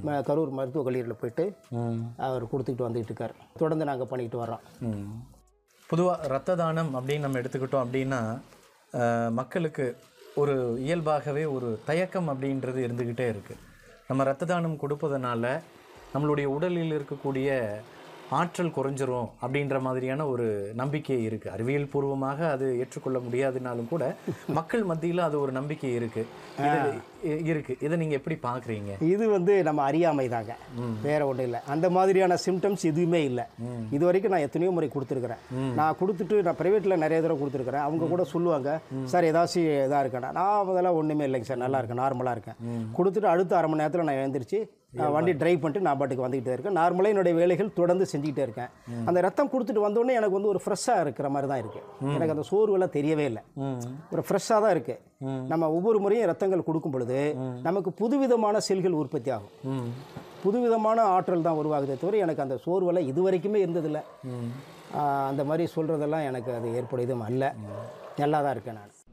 ம- கரூர் மருத்துவக் கல்லூரியில் போயிட்டு ம் அவர் கொடுத்துக்கிட்டு வந்துகிட்டு இருக்கார் தொடர்ந்து நாங்கள் பண்ணிக்கிட்டு வர்றோம் பொதுவாக ரத்த தானம் அப்படின்னு நம்ம எடுத்துக்கிட்டோம் அப்படின்னா அஹ், மக்களுக்கு ஒரு இயல்பாகவே ஒரு தயக்கம் அப்படின்றது இருந்துக்கிட்டே இருக்குது நம்ம ரத்த தானம் கொடுப்பதனால நம்மளுடைய உடலில் இருக்கக்கூடிய ஆற்றல் குறைஞ்சிரும் அப்படின்ற மாதிரியான ஒரு நம்பிக்கை இருக்குது அறிவியல் பூர்வமாக அது ஏற்றுக்கொள்ள முடியாதுனாலும் கூட மக்கள் மத்தியில் அது ஒரு நம்பிக்கை இருக்குது இருக்குது இதை நீங்கள் எப்படி பார்க்குறீங்க இது வந்து நம்ம அறியாமை தாங்க வேற ஒன்றும் இல்லை அந்த மாதிரியான சிம்டம்ஸ் எதுவுமே இல்லை இது வரைக்கும் நான் எத்தனையோ முறை கொடுத்துருக்குறேன் நான் கொடுத்துட்டு நான் ப்ரைவேட்டில் நிறைய தடவை கொடுத்துருக்குறேன் அவங்க கூட சொல்லுவாங்க சார் ஏதாச்சும் இதாக இருக்கேன் நான் முதல்ல ஒன்றுமே இல்லைங்க சார் நல்லா இருக்கேன் நார்மலாக இருக்கேன் கொடுத்துட்டு அடுத்த அரை மணி நேரத்தில் நான் எழுந்திரிச்சு நான் வண்டி டிரைவ் பண்ணிட்டு நான் பாட்டுக்கு வந்துக்கிட்டே இருக்கேன் நார்மலாக என்னுடைய வேலைகள் தொடர்ந்து செஞ்சுக்கிட்டே இருக்கேன் அந்த ரத்தம் கொடுத்துட்டு வந்தோடனே எனக்கு வந்து ஒரு ஃப்ரெஷ்ஷாக இருக்கிற மாதிரி தான் இருக்குது எனக்கு அந்த சோர்வெல்லாம் தெரியவே இல்லை ஒரு ஃப்ரெஷ்ஷாக தான் இருக்குது நம்ம ஒவ்வொரு முறையும் ரத்தங்கள் கொடுக்கும் பொழுது நமக்கு புதுவிதமான செல்கள் உற்பத்தி ஆகும் ம் புதுவிதமான ஆற்றல் தான் உருவாகுதே தவிர எனக்கு அந்த சோர்வெல்லாம் இது வரைக்குமே இருந்ததில்லை ஆஹ் அந்த மாதிரி சொல்கிறதெல்லாம் எனக்கு அது ஏற்படுதும் அல்ல நல்லா தான் இருக்கேன் நான்